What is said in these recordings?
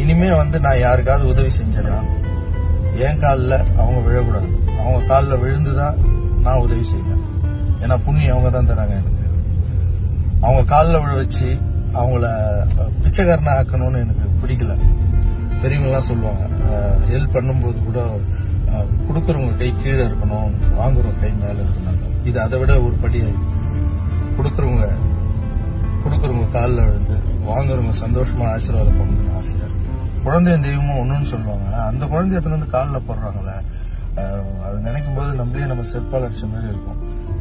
இனிமே வந்து நான் யாருக்காவது உதவி செஞ்சேன்னா என் காலில் அவங்க விழக்கூடாது அவங்க காலில் விழுந்துதான் நான் உதவி செய்வேன் ஏன்னா புண்ணியம் அவங்க தான் தராங்க எனக்கு அவங்க காலில் விழ வச்சு அவங்கள அஹ், பிச்சைக்காரனா ஆக்கணும்னு எனக்கு பிடிக்கல பெரியவங்கலாம் சொல்லுவாங்க ஹெல்ப் பண்ணும்போது கூட அஹ், கொடுக்கறவங்க கை கீழே இருக்கணும் வாங்குறவங்க கை மேல இருக்கணும் இது அதை விட ஒரு படி கொடுக்கறவங்க கொடுக்கறவங்க காலில் விழுந்து வாங்குறவங்க சந்தோஷமா ஆசீர்வாதம் பண்ணணும்னு ஆசையா இருக்கு குழந்தையும் தெய்வமும் ஒண்ணுன்னு சொல்லுவாங்க அந்த குழந்தைய எடுத்துட்டு வந்து காலில் போடுறாங்களே அஹ், அது நினைக்கும் போது நம்மளே நம்ம செருப்பால் அடிச்ச மாதிரி இருக்கும்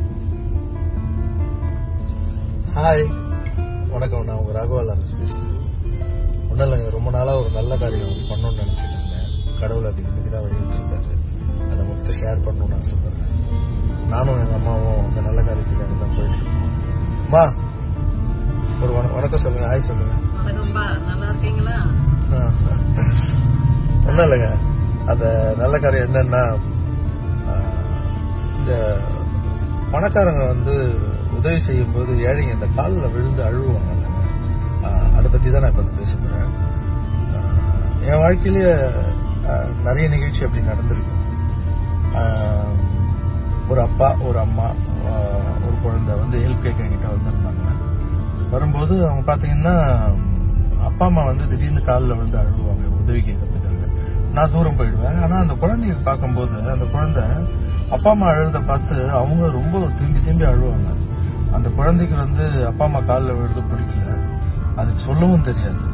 ஹாய் வணக்கம் நான் உங்க ராகவா லாரன்ஸ் பேசுறேன் ஒன்றும் இல்லைங்க ரொம்ப நாளா ஒரு நல்ல காரியம் பண்ணணும்னு நினைச்சிட்டு இருந்தேன் கடவுள் அது இன்னைக்கு தான் வழிவிட்டிருக்காரு அதை மட்டும் ஷேர் பண்ணணும்னு ஆசைப்படுறேன் நானும் எங்க அம்மாவும் அந்த நல்ல காரியத்துக்காக தான் போயிட்டு இருக்கோம் அம்மா ஒரு வண- வணக்கம் சொல்லுங்க ஹாய் சொல்லுங்க வணக்கம்பா நல்லா இருக்கீங்களா ஒன்றும் இல்லைங்க அந்த நல்ல காரியம் என்னன்னா ஆஹ், இந்த பணக்காரங்க வந்து உதவி செய்யும் போது ஏழைங்க இந்த காலில் விழுந்து அழுவாங்க அதை பத்தி தான் நான் இப்ப பேச போறேன் ஆஹ், என் வாழ்க்கையிலேயே ஆஹ், நிறைய நிகழ்ச்சி அப்படி நடந்திருக்கு ஆஹ், ஒரு அப்பா ஒரு அம்மா ஆஹ், ஒரு குழந்தை வந்து ஹெல்ப் கேட்க என்கிட்ட வந்திருந்தாங்க வரும்போது அவங்க பாத்தீங்கன்னா அப்பா அம்மா வந்து திடீர்னு காலில் வந்து அழுவாங்க உதவி கேட்கறதுக்காக நான் தூரம் போயிடுவேன் ஆனா அந்த குழந்தைய பார்க்கும்போது அந்த குழந்தை அப்பா அம்மா அழுறத பார்த்து அவங்க ரொம்ப திரும்பி திரும்பி அழுவாங்க அந்த குழந்தைக்கு வந்து அப்பா அம்மா காலில் விழுறது பிடிக்கல அதுக்கு சொல்லவும் தெரியாது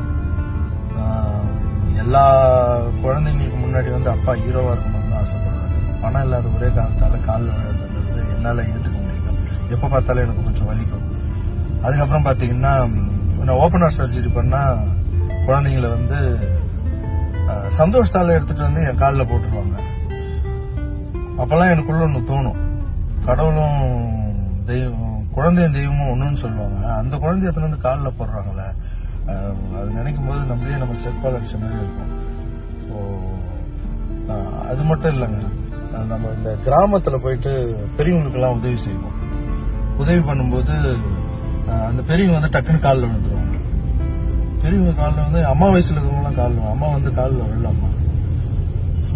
ஆஹ் எல்லா குழந்தைங்களுக்கு முன்னாடி வந்து அப்பா ஹீரோவா இருக்கணும்னு ஆசைப்படுறாரு பணம் இல்லாத ஒரே காலத்தால காலில் விழுறது என்னால ஏத்துக்க முடியல எப்ப பார்த்தாலும் எனக்கு கொஞ்சம் வலிக்கும் அதுக்கப்புறம் பாத்தீங்கன்னா நான் ஓபனர் சர்ஜரி பண்ணா குழந்தைங்களை வந்து அஹ், சந்தோஷத்தால எடுத்துட்டு வந்து என் காலில் போட்டுருவாங்க அப்பெல்லாம் எனக்குள்ள ஒன்று தோணும் கடவுளும் தெய்வம் குழந்தையும் தெய்வமும் ஒண்ணுன்னு சொல்லுவாங்க அந்த குழந்தைய எடுத்துட்டு வந்து காலில் போடுறாங்களே அஹ், அது நினைக்கும் போது நம்மளே நம்ம செருப்பால் அடிச்ச மாதிரி இருக்கும் ஸோ அது மட்டும் இல்லைங்க அஹ், நம்ம இந்த கிராமத்துல போயிட்டு பெரியவங்களுக்கெல்லாம் உதவி செய்வோம் உதவி பண்ணும்போது அஹ், அந்த பெரியவங்க வந்து டக்குன்னு காலில் விழுந்துருவாங்க பெரியவங்க காலில் வந்து அம்மா வயசுல இருக்கிறவங்களாம் காலில் அம்மா வந்து காலில் விழலாமா ஸோ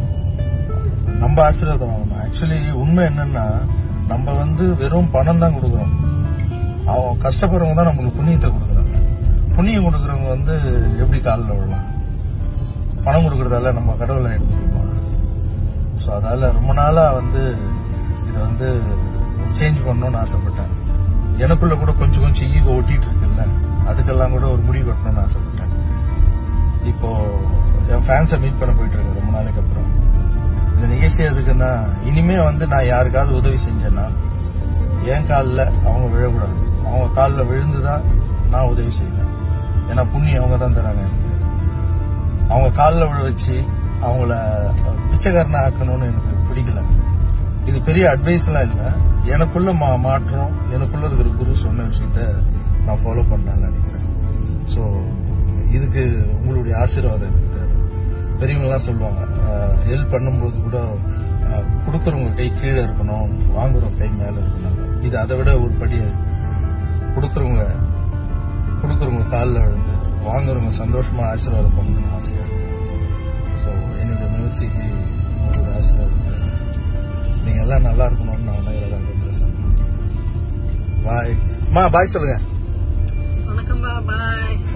நம்ம ஆசீர்வாதம் ஆகணும் ஆக்சுவலி உண்மை என்னன்னா நம்ம வந்து வெறும் பணம் தான் கொடுக்குறோம் அவங்க கஷ்டப்படுறவங்க தான் நமக்கு புண்ணியத்தை கொடுக்குறாங்க புண்ணியம் கொடுக்குறவங்க வந்து எப்படி காலில் விழலாம் பணம் கொடுக்கறதால நம்ம கடவுளை எடுத்துருக்கோம் ஸோ அதால ரொம்ப நாளா வந்து இதை வந்து சேஞ்ச் பண்ணணும்னு ஆசைப்பட்டேன் எனக்குள்ள கூட கொஞ்சம் கொஞ்சம் ஈகோ ஒட்டிட்டு இருக்குல்ல அதுக்கெல்லாம் கூட ஒரு முடிவு கட்டணும்னு ஆசைப்பட்டேன் இப்போ என் ஃபேன்ஸை மீட் பண்ண போயிட்டு இருக்கேன் ரொம்ப நாளைக்கு அப்புறம் இந்த நிகழ்ச்சி எதுக்குன்னா இனிமே வந்து நான் யாருக்காவது உதவி செஞ்சேன்னா என் காலில் அவங்க விழக்கூடாது அவங்க காலில் விழுந்துதான் நான் உதவி செய்வேன் ஏன்னா புண்ணியம் அவங்க தான் தராங்க எனக்கு அவங்க காலில் விழ வச்சு அவங்கள பிச்சைக்காரனா ஆக்கணும்னு எனக்கு பிடிக்கல இது பெரிய அட்வைஸ்லாம் இல்ல எனக்குள்ள மா மாற்றம் எனக்குள்ள இருக்கிற குரு சொன்ன விஷயத்த நான் ஃபாலோ பண்ணலாம்னு நினைக்கிறேன் ஸோ இதுக்கு உங்களுடைய ஆசீர்வாதம் எனக்கு தேவை பெரியவங்கலாம் சொல்லுவாங்க ஹெல்ப் பண்ணும்போது கூட அஹ், கொடுக்கறவங்க கை கீழே இருக்கணும் வாங்குறவங்க கை மேல இருக்கணும் இது அதை விட ஒரு படி கொடுக்கறவங்க கொடுக்கறவங்க காலில் விழுந்து வாங்குறவங்க சந்தோஷமா ஆசீர்வாதம் பண்ணணும்னு ஆசையா இருக்கு ஸோ என்னுடைய முயற்சிக்கு உங்களோட ஆசீர்வாதம் தேவை. நீங்க எல்லாம் நல்லா இருக்கணும்னு நான் உலக சொன்னேன் பாய் அம்மா பாய் சொல்லுங்க வணக்கம்பா பாய்